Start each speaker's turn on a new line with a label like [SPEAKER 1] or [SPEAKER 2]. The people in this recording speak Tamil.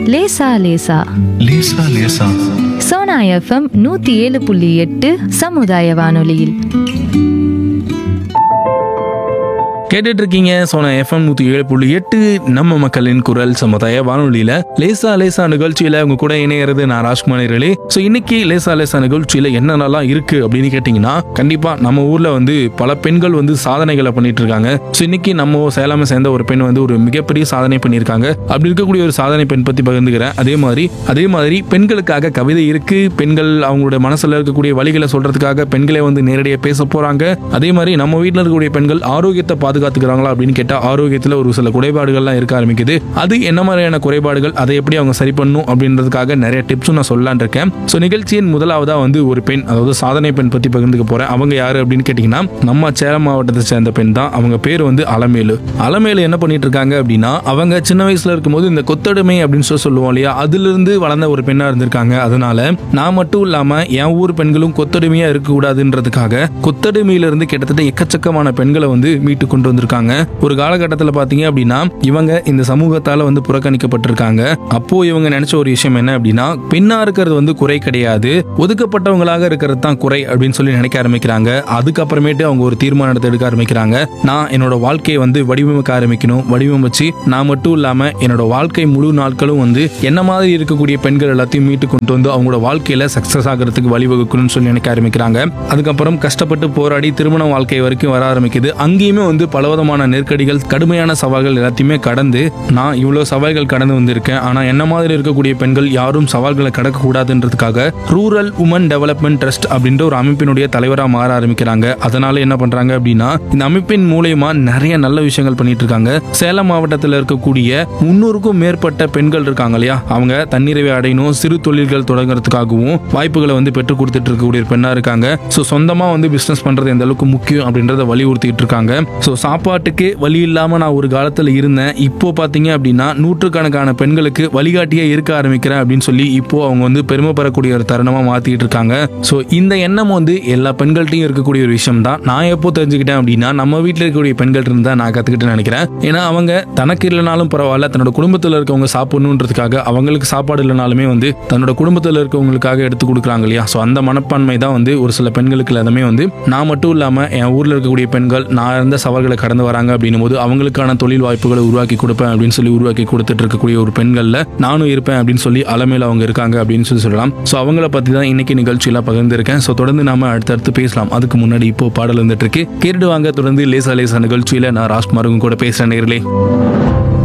[SPEAKER 1] லேசா லேசா
[SPEAKER 2] லேசா லேசா
[SPEAKER 1] சோனா எஃப்எம் நூத்தி ஏழு புள்ளி எட்டு சமுதாய வானொலியில்
[SPEAKER 3] கேட்டுட்டு இருக்கீங்க சோனா எஃப்எம் நூற்றி ஏழு புள்ளி எட்டு நம்ம மக்களின் குரல் சமுதாய வானொலியில லேசா லேசா நிகழ்ச்சியில உங்க கூட இணையிறது நான் ராஜ்குமார் நேரலே ஸோ இன்னைக்கு லேசா லேசா நிகழ்ச்சியில என்னென்னலாம் இருக்கு அப்படின்னு கேட்டிங்கன்னா கண்டிப்பா நம்ம ஊர்ல வந்து பல பெண்கள் வந்து சாதனைகளை பண்ணிட்டு இருக்காங்க ஸோ இன்னைக்கு நம்ம சேலமை சேர்ந்த ஒரு பெண் வந்து ஒரு மிகப்பெரிய சாதனை பண்ணியிருக்காங்க அப்படி இருக்கக்கூடிய ஒரு சாதனை பெண் பத்தி பகிர்ந்துக்கிறேன் அதே மாதிரி அதே மாதிரி பெண்களுக்காக கவிதை இருக்கு பெண்கள் அவங்களோட மனசுல இருக்கக்கூடிய வழிகளை சொல்றதுக்காக பெண்களே வந்து நேரடியாக பேச போறாங்க அதே மாதிரி நம்ம வீட்டில் இருக்கக்கூடிய பெண்கள் ஆரோக்கியத்தை பாதுகாத்துக்கிறாங்களா அப்படின்னு கேட்டால் ஆரோக்கியத்தில் ஒரு சில குறைபாடுகள்லாம் இருக்க ஆரம்பிக்குது அது என்ன மாதிரியான குறைபாடுகள் அதை எப்படி அவங்க சரி பண்ணணும் அப்படின்றதுக்காக நிறைய டிப்ஸும் நான் சொல்லலான் இருக்கேன் ஸோ நிகழ்ச்சியின் முதலாவதா வந்து ஒரு பெண் அதாவது சாதனை பெண் பத்தி பகிர்ந்துக்க போறேன் அவங்க யாரு அப்படின்னு கேட்டிங்கன்னா நம்ம சேலம் மாவட்டத்தை சேர்ந்த பெண் தான் அவங்க பேர் வந்து அலமேலு அலமேலு என்ன பண்ணிட்டு இருக்காங்க அப்படின்னா அவங்க சின்ன வயசுல இருக்கும்போது இந்த கொத்தடிமை அப்படின்னு சொல்லி சொல்லுவோம் இல்லையா அதிலிருந்து வளர்ந்த ஒரு பெண்ணா இருந்திருக்காங்க அதனால நான் மட்டும் இல்லாம என் ஊர் பெண்களும் கொத்தடிமையா இருக்கக்கூடாதுன்றதுக்காக கொத்தடிமையிலிருந்து கிட்டத்தட்ட எக்கச்சக்கமான பெண்களை வந்து மீட்டு கொண்டு வந்திருக்காங்க ஒரு காலகட்டத்தில் பார்த்தீங்க அப்படின்னா இவங்க இந்த சமூகத்தால வந்து புறக்கணிக்கப்பட்டிருக்காங்க அப்போ இவங்க நினைச்ச ஒரு விஷயம் என்ன அப்படின்னா பெண்ணா இருக்கிறது வந்து குறை கிடையாது ஒதுக்கப்பட்டவங்களாக இருக்கிறது தான் குறை அப்படின்னு சொல்லி நினைக்க ஆரம்பிக்கிறாங்க அதுக்கப்புறமேட்டு அவங்க ஒரு தீர்மானத்தை எடுக்க ஆரம்பிக்கிறாங்க நான் என்னோட வாழ்க்கையை வந்து வடிவமைக்க ஆரம்பிக்கணும் வடிவமைச்சு நான் மட்டும் இல்லாம என்னோட வாழ்க்கை முழு நாட்களும் வந்து என்ன மாதிரி இருக்கக்கூடிய பெண்கள் எல்லாத்தையும் மீட்டு கொண்டு வந்து அவங்களோட வாழ்க்கையில சக்சஸ் ஆகிறதுக்கு வழிவகுக்கணும்னு சொல்லி நினைக்க ஆரம்பிக்கிறாங்க அதுக்கப்புறம் கஷ்டப்பட்டு போராடி திருமண வாழ்க்கை வரைக்கும் வர ஆரம்பிக்குது அங்கேயுமே வந்து பலவிதமான நெருக்கடிகள் கடுமையான சவால்கள் எல்லாத்தையுமே கடந்து நான் இவ்வளவு சவால்கள் கடந்து வந்திருக்கேன் ஆனா என்ன மாதிரி இருக்கக்கூடிய பெண்கள் யாரும் சவால்களை கடக்க கூடாதுன்றதுக்காக ரூரல் உமன் டெவலப்மெண்ட் ட்ரஸ்ட் அப்படின்ற ஒரு அமைப்பினுடைய தலைவராக மாற ஆரம்பிக்கிறாங்க அதனால என்ன பண்றாங்க அப்படின்னா இந்த அமைப்பின் மூலயமா நிறைய நல்ல விஷயங்கள் பண்ணிட்டு இருக்காங்க சேலம் மாவட்டத்தில் இருக்கக்கூடிய முன்னூறுக்கும் மேற்பட்ட பெண்கள் இருக்காங்க இல்லையா அவங்க தன்னிறைவை அடையணும் சிறு தொழில்கள் தொடங்குறதுக்காகவும் வாய்ப்புகளை வந்து பெற்றுக் கொடுத்துட்டு இருக்கக்கூடிய ஒரு பெண்ணா இருக்காங்க ஸோ சொந்தமா வந்து பிசினஸ் பண்றது எந்த அளவுக்கு முக்கியம் அப்படின்றத வலியுறுத்திட்டு இருக்காங்க ஸோ சாப்பாட்டுக்கு வழி இல்லாம நான் ஒரு காலத்துல இருந்தேன் இப்போ பாத்தீங்க அப்படின்னா நூற்றுக்கணக்கான பெண்களுக்கு வழிகாட்டியே இருக்க ஆரம்பிக்கிறேன் அப்படின்னு சொல்லி இப்போ அவங்க வந்து பெருமை பெறக்கூடிய ஒரு தருணமா மாத்திட்டு இருக்காங்க ஸோ இந்த எண்ணம் வந்து எல்லா பெண்கள்ட்டையும் இருக்கக்கூடிய ஒரு விஷயம் தான் நான் எப்போ தெரிஞ்சுக்கிட்டேன் அப்படின்னா நம்ம வீட்டில் இருக்கக்கூடிய பெண்கள் இருந்தா நான் கத்துக்கிட்டு நினைக்கிறேன் ஏன்னா அவங்க தனக்கு இல்லைனாலும் பரவாயில்ல தன்னோட குடும்பத்தில் இருக்கவங்க சாப்பிடணுன்றதுக்காக அவங்களுக்கு சாப்பாடு இல்லைனாலுமே வந்து தன்னோட குடும்பத்தில் இருக்கவங்களுக்காக எடுத்து கொடுக்குறாங்க இல்லையா ஸோ அந்த மனப்பான்மை தான் வந்து ஒரு சில பெண்களுக்கு எல்லாமே வந்து நான் மட்டும் இல்லாமல் என் ஊரில் இருக்கக்கூடிய பெண்கள் நான் இருந்த சவால்களை கடந்து வராங்க அப்படின்னும் போது அவங்களுக்கான தொழில் வாய்ப்புகளை உருவாக்கி கொடுப்பேன் அப்படின்னு சொல்லி உருவாக்கி கொடுத்துட்டு இருக்கக்கூடிய ஒரு பெண்களில் நானும் இருப்பேன் அப்படின்னு சொல்லி அலமையில் அவங்க இருக்காங்க அப்படின்னு சொல்லி சொல்லலாம் ஸோ அவங்கள பற்றி தான் இன்னைக்கு நிகழ்ச்சியில பகிர்ந்திருக்கேன் ஸோ தொடர்ந்து நாம அடுத்தடுத்து பேசலாம் அதுக்கு முன்னாடி இப்போ பாடல் வந்துட்டு இருக்கு கேட்டுட்டு வாங்க தொடர்ந்து லேசா லேசா நிகழ்ச்சியில நான் ராஜ்குமாருங்க கூட பேசுறேன் நேர்களே